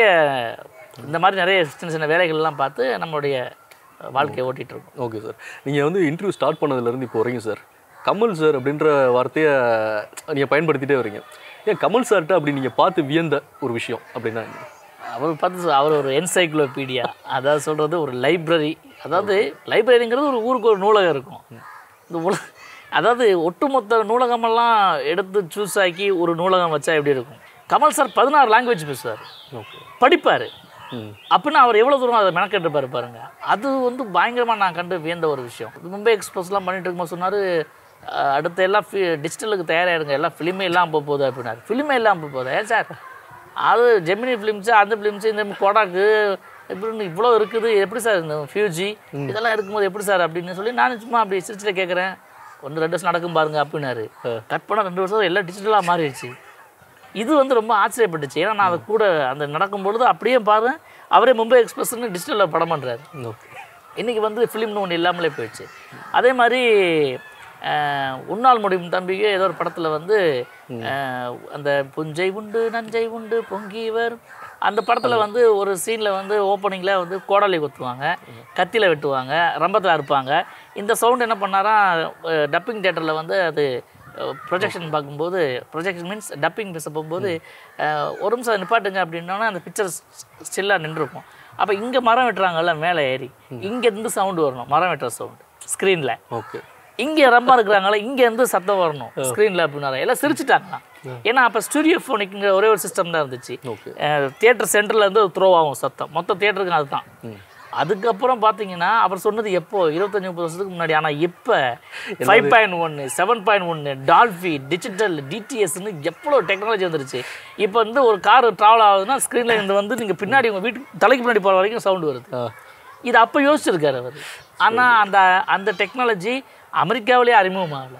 [SPEAKER 2] இந்த மாதிரி நிறைய சின்ன சின்ன வேலைகள்லாம் பார்த்து நம்மளுடைய வாழ்க்கையை ஓட்டிகிட்டு இருக்கோம்
[SPEAKER 1] ஓகே சார் நீங்கள் வந்து இன்டர்வியூ ஸ்டார்ட் பண்ணதுலேருந்து இப்போ வரைக்கும் சார் கமல் சார் அப்படின்ற வார்த்தையை நீங்கள் பயன்படுத்திட்டே வரீங்க ஏன் கமல் சார்கிட்ட அப்படி நீங்கள் பார்த்து வியந்த ஒரு விஷயம் அப்படின்னா என்ன?
[SPEAKER 2] அவர் பார்த்து சொ- அவர் ஒரு என்சைக்ளோபீடியா அதாவது சொல்கிறது ஒரு லைப்ரரி அதாவது லைப்ரரிங்கிறது ஒரு ஊருக்கு ஒரு நூலகம் இருக்கும் இந்த உல அதாவது ஒட்டுமொத்த நூலகமெல்லாம் எடுத்து சூஸ் ஆக்கி ஒரு நூலகம் வச்சா எப்படி இருக்கும் கமல் சார் பதினாறு லாங்குவேஜ் பேசுவார்
[SPEAKER 1] ஓகே
[SPEAKER 2] படிப்பார்
[SPEAKER 1] ம்
[SPEAKER 2] அப்படின்னா அவர் எவ்வளோ தூரம் அதை மெனக்கெட்டுப்பாரு பாருங்க அது வந்து பயங்கரமாக நான் கண்டு வியந்த ஒரு விஷயம் மும்பை எக்ஸ்பிரஸ்லாம் பண்ணிட்டு இருக்கும்போது சொன்னார் அடுத்த எல்லாம் ஃபி டிஜிட்டலுக்கு தயாராகிடுங்க எல்லாம் ஃபிலிமே இல்லாமல் போக போகுது அப்படின்னாரு ஃபிலிமே இல்லாமல் போக போகுது ஏன் சார் அது ஜெமினி ஃபிலிம்ஸு அந்த ஃபிலிம்ஸு இந்த கொடாக்கு இப்படின்னு இவ்வளோ இருக்குது எப்படி சார் இந்த ஃபியூஜி இதெல்லாம் இருக்கும்போது எப்படி சார் அப்படின்னு சொல்லி நான் சும்மா அப்படி சிரிச்சிட்டு கேட்குறேன் ஒன்று ரெண்டு வருஷம் நடக்கும் பாருங்க அப்படின்னாரு கட் பண்ண ரெண்டு வருஷம் எல்லாம் டிஜிட்டலாக மாறிடுச்சு இது வந்து ரொம்ப ஆச்சரியப்பட்டுச்சு ஏன்னா நான் அதை கூட அந்த நடக்கும் பொழுது அப்படியே பாரு அவரே மும்பை எக்ஸ்பிரஸ்னு டிஜிட்டலில் படம் பண்ணுறாரு
[SPEAKER 1] ஓகே
[SPEAKER 2] இன்றைக்கி வந்து ஃபிலிம்னு ஒன்று இல்லாமலே போயிடுச்சு அதே மாதிரி அஹ், உன்னால் முடியும் தம்பிக்கு ஏதோ ஒரு படத்தில் வந்து அஹ், அந்த புஞ்சை உண்டு நஞ்சை உண்டு பொங்கிவர் அந்த படத்தில் வந்து ஒரு சீனில் வந்து ஓப்பனிங்கில் வந்து கோடாலி குத்துவாங்க கத்தியில் வெட்டுவாங்க ரம்பத்தில் அறுப்பாங்க இந்த சவுண்ட் என்ன பண்ணாராம் டப்பிங் தேட்டரில் வந்து அது ப்ரொஜெக்ஷன் பார்க்கும்போது ப்ரொஜெக்ஷன் மீன்ஸ் டப்பிங் பேச போகும்போது அஹ், ஒரு நிமிஷம் நிப்பாட்டுங்க அப்படின்னோன்னா அந்த பிக்சர் ஸ்டில்லாக நின்றுருக்கும் அப்போ இங்கே மரம் வெட்டுறாங்கல்ல மேலே ஏறி இங்கேருந்து சவுண்டு வரணும் மரம் வெட்டுற சவுண்டு ஸ்க்ரீனில்
[SPEAKER 1] ஓகே
[SPEAKER 2] இங்கே ரொம்ப இருக்கிறாங்களே இங்கேருந்து சத்தம் வரணும் ஸ்க்ரீனில் அப்படின்னாரு எல்லாம் சிரிச்சிட்டாங்க ஏன்னா அப்போ ஸ்டுடியோ ஃபோனிக்குங்கிற ஒரே ஒரு சிஸ்டம் தான் இருந்துச்சு
[SPEAKER 1] ஓகே
[SPEAKER 2] தியேட்டர் சென்டரில் இருந்து த்ரோ ஆகும் சத்தம் மொத்த தியேட்டருக்கு அதுதான் அதுக்கப்புறம் பார்த்தீங்கன்னா அவர் சொன்னது எப்போ இருபத்தஞ்சி முப்பது வருஷத்துக்கு முன்னாடி ஆனால் இப்போ ஃபைவ் பாயிண்ட் ஒன்று செவன் பாயிண்ட் ஒன்று டால்ஃபி டிஜிட்டல் டிடிஎஸ்னு எவ்வளோ டெக்னாலஜி வந்துருச்சு இப்போ வந்து ஒரு கார் ட்ராவல் ஆகுதுன்னா ஸ்க்ரீனில் இருந்து வந்து நீங்கள் பின்னாடி உங்கள் வீட்டுக்கு தலைக்கு பின்னாடி போகிற வரைக்கும் சவுண்டு வருது
[SPEAKER 1] ஆ
[SPEAKER 2] இது அப்போ யோசிச்சிருக்காரு அவர் ஆனால் அந்த அந்த டெக்னாலஜி அமெரிக்காவிலே அறிமுகமாகலை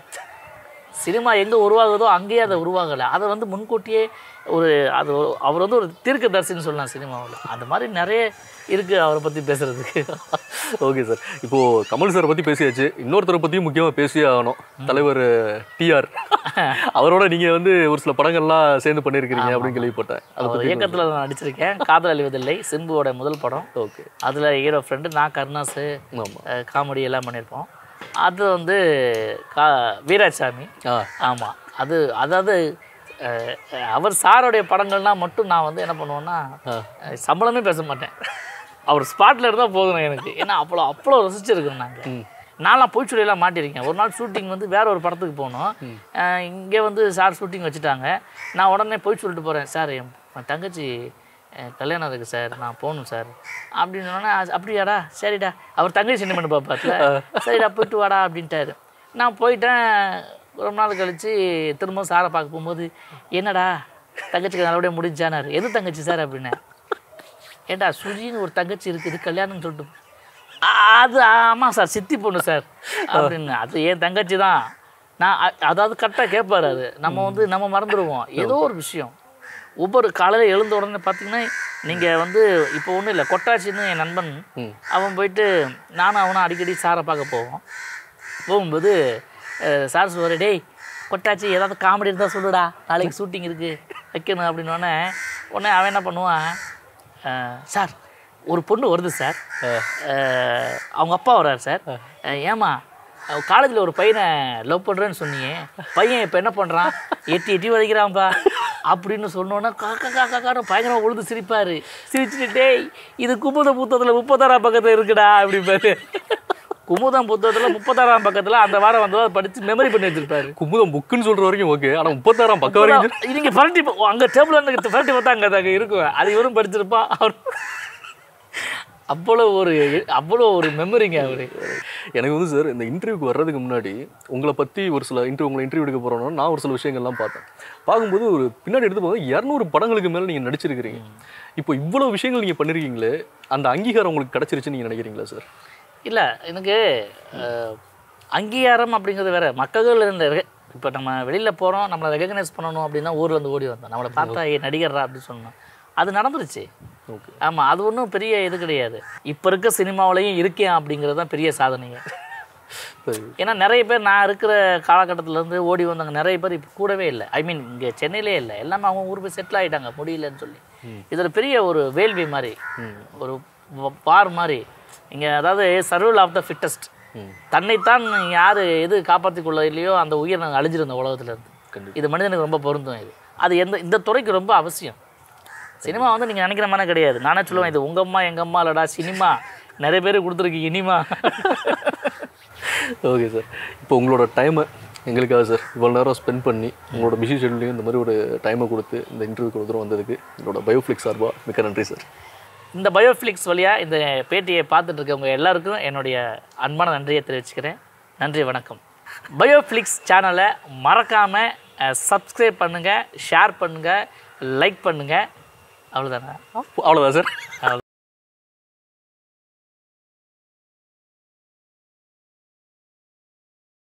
[SPEAKER 2] சினிமா எங்கே உருவாகுதோ அங்கேயே அதை உருவாகலை அதை வந்து முன்கூட்டியே ஒரு அது ஒரு- அவர் வந்து ஒரு தீர்க்கதரிசின்னு சொல்லலாம் சினிமாவில் அந்த மாதிரி நிறைய இருக்குது அவரை பற்றி பேசுகிறதுக்கு
[SPEAKER 1] ஓகே சார் இப்போ கமல் சாரை பத்தி பேசியாச்சு இன்னொருத்தரை பத்தியும் முக்கியமா பேசியே ஆகணும் தலைவர் டிஆர் அவரோட நீங்க வந்து ஒரு சில படங்கள்லாம் சேர்ந்து பண்ணியிருக்கிறீங்க அப்படின்னு கேள்விப்பட்டேன் அதை
[SPEAKER 2] அவர் இயக்கத்தில் நான் நடிச்சிருக்கேன் காதல் அழிவதில்லை சிம்புவோட முதல் படம்
[SPEAKER 1] ஓகே
[SPEAKER 2] அதில் ஹீரோ ஃப்ரெண்டு நான் கருணாசு
[SPEAKER 1] ஆமா
[SPEAKER 2] காமெடி எல்லாம் பண்ணியிருப்போம் அது வந்து கா வீராசாமி
[SPEAKER 1] ஆ
[SPEAKER 2] ஆமாம் அது அதாவது அஹ், அவர் சாரோடைய படங்கள்லாம் மட்டும் நான் வந்து என்ன பண்ணுவேன்னா அஹ், சம்பளமே பேச மாட்டேன் அவர் ஸ்பாட்டில் இருந்தால் போதும் எனக்கு ஏன்னா அவ்வளோ அவ்வளோ ரசிச்சிருக்கோம் நாங்கள் நான்லாம் பொய்ச்சுடையெல்லாம் மாட்டியிருக்கேன் ஒரு நாள் ஷூட்டிங் வந்து வேற ஒரு படத்துக்கு போனோம் இங்கே வந்து சார் ஷூட்டிங் வச்சுட்டாங்க நான் உடனே போய் சொல்லிட்டு போகிறேன் சார் என் என் தங்கச்சி அஹ், கல்யாணம் இருக்கு சார் நான் போகணும் சார் அப்படின்னு சொன்னோன்னே, "அது அப்படியாடா சரிடா அவர் தங்கச்சி என்ன பண்ணி பார்ப்பார்ல சரிடா போயிட்டு வாடா அப்படின்ட்டாரு நான் போயிட்டேன் ரொம்ப நாள் கழித்து திரும்ப சாரை பார்க்க போகும்போது என்னடா தங்கச்சிக்கு நல்லபடியாக முடிஞ்சானார் எது தங்கச்சி சார் அப்படின்னேன் ஏண்டா சுஜின்னு ஒரு தங்கச்சி இருக்குது கல்யாணம்னு சொல்லிட்டு "ஆ, அது ஆமாம் சார் சித்தி பொண்ணு சார் அப்படின்னு அது என் தங்கச்சி தான் நான் அ- அதாவது கரெக்டாக கேட்பாரு அது நம்ம வந்து நம்ம மறந்துடுவோம் ஏதோ ஒரு விஷயம் ஒவ்வொரு காலையில் எழுந்த உடனே பார்த்தீங்கன்னா நீங்கள் வந்து இப்போ ஒன்றும் இல்லை கொட்டாச்சின்னு என் நண்பன் அவன் போயிட்டு நானும் அவனும் அடிக்கடி சாரை பார்க்க போவோம் போகும்போது அஹ், சார் சொல்லுவார் டேய் கொட்டாச்சி ஏதாவது காமெடி இருந்தால் சொல்லுடா நாளைக்கு ஷூட்டிங் இருக்குது வைக்கணும் அப்படின்னோடனே உடனே அவன் என்ன பண்ணுவான் அஹ், சார் ஒரு பொண்ணு வருது சார் அஹ், அவங்க அப்பா வர்றாரு சார் அஹ், ஏம்மா காலேஜில் ஒரு பையனை லவ் பண்ணுறேன்னு சொன்னியே பையன் இப்போ என்ன பண்ணுறான் எட்டி எட்டி வதைக்கிறான்ப்பா அப்படின்னு சொன்னோன்னா காக்கா காக்கா காரம் பயங்கரமாக உழுது சிரிப்பார் சிரிச்சுட்டு டேய் இது குமுத புத்தகத்தில் முப்பத்தாறாம் பக்கத்தில் இருக்குடா அப்படிம்பாரு குமுதம் புத்தகத்தில் முப்பத்தாறாம் பக்கத்தில் அந்த வாரம் வந்ததோ அதை படித்து மெமரி பண்ணி வச்சிருப்பாரு
[SPEAKER 1] குமுதம் புக்குன்னு சொல்ற வரைக்கும் ஓகே ஆனா முப்பத்தாறாம் பக்கம் வரைக்கும்
[SPEAKER 2] நீங்க பரட்டி பா- அங்க டேபிள் வந்து பரட்டி பார்த்தா அங்க அங்க இருக்கும் அது இவரும் படிச்சிருப்பான் அவர் அவ்வளோ ஒரு அவ்வளோ ஒரு மெமரிங்க அவரு
[SPEAKER 1] எனக்கு வந்து சார் இந்த இன்டர்வியூக்கு வர்றதுக்கு முன்னாடி உங்களை பற்றி ஒரு சில இன்டர்வியூ உங்களை இன்டர்வியூ எடுக்க போகிறோன்னா நான் ஒரு சில விஷயங்கள்லாம் பார்த்தேன் பார்க்கும்போது ஒரு பின்னாடி எடுத்து பார்த்தா இரநூறு படங்களுக்கு மேலே நீங்கள் நடிச்சிருக்கிறீங்க இப்போ இவ்வளோ விஷயங்கள் நீங்கள் பண்ணியிருக்கீங்களே அந்த அங்கீகாரம் உங்களுக்கு கிடச்சிருச்சுன்னு நீங்கள் நினைக்கிறீங்களா சார்
[SPEAKER 2] இல்லை எனக்கு அஹ், அங்கீகாரம் அப்படிங்கிறது வேற மக்கள் இந்த இப்போ நம்ம வெளியில் போகிறோம் நம்மளை ரெகக்னைஸ் பண்ணணும் அப்படின்னா ஊர்ல இருந்து ஓடி வந்தோம் நம்மளை பார்த்தா ஏ நடிகர்ரா அப்படின்னு சொன்னோம் அது நடந்துருச்சு
[SPEAKER 1] ஓகே
[SPEAKER 2] ஆமாம் அது ஒன்றும் பெரிய இது கிடையாது இப்போ இருக்க சினிமாவிலையும் இருக்கேன் அப்படிங்கிறது தான் பெரிய சாதனைங்க
[SPEAKER 1] சரி
[SPEAKER 2] ஏன்னா நிறைய பேர் நான் இருக்கிற காலகட்டத்துல இருந்து ஓடி வந்தாங்க நிறைய பேர் இப்போ கூடவே இல்லை ஐ மீன் இங்கே சென்னையிலே இல்லை எல்லாமே அவங்க ஊர் போய் செட்டில் ஆகிட்டாங்க முடியலன்னு சொல்லி இதில் பெரிய ஒரு வேள்வி மாதிரி ஒரு வ- பார் மாதிரி இங்கே அதாவது சர்வல் ஆஃப் த ஃபிட்டஸ்ட் தன்னைத்தான் யார் எது காப்பாற்றிக் கொள்ள இல்லையோ அந்த உயிர் நாங்கள் அழிஞ்சிருந்தோம் உலகத்துல இருந்து
[SPEAKER 1] கண்டிப்பா.
[SPEAKER 2] இது மனிதனுக்கு ரொம்ப பொருந்தும் இது அது எந்த இந்த துறைக்கு ரொம்ப அவசியம் சினிமா வந்து நீங்கள் நினைக்கிற மாதிரி கிடையாது நானே சொல்லுவேன் இது உங்கள் அம்மா எங்கள் அம்மா இல்லடா சினிமா நிறைய பேர் கொடுத்துருக்கு இனிமா
[SPEAKER 1] ஓகே சார் இப்போ உங்களோட டைமை எங்களுக்காக சார் இவ்வளோ நேரம் ஸ்பெண்ட் பண்ணி உங்களோட பிஸி ஷெட்யூலையும் இந்த மாதிரி ஒரு டைமை கொடுத்து இந்த இன்டர்வியூக்கு ஒரு தூரம் வந்ததுக்கு எங்களோட பயோஃப்ளிக்ஸ் சார்பாக மிக்க நன்றி சார்
[SPEAKER 2] இந்த பயோஃப்ளிக்ஸ் வழியாக இந்த பேட்டியை பார்த்துட்டு இருக்கவங்க எல்லாருக்கும் என்னுடைய அன்பான நன்றியை தெரிவிச்சுக்கிறேன் நன்றி வணக்கம் பயோஃப்ளிக்ஸ் சேனலை மறக்காமல் சப்ஸ்கிரைப் பண்ணுங்கள் ஷேர் பண்ணுங்கள் லைக் பண்ணுங்கள் அவ்வளோதானே
[SPEAKER 1] அவ்வளோதான் சார்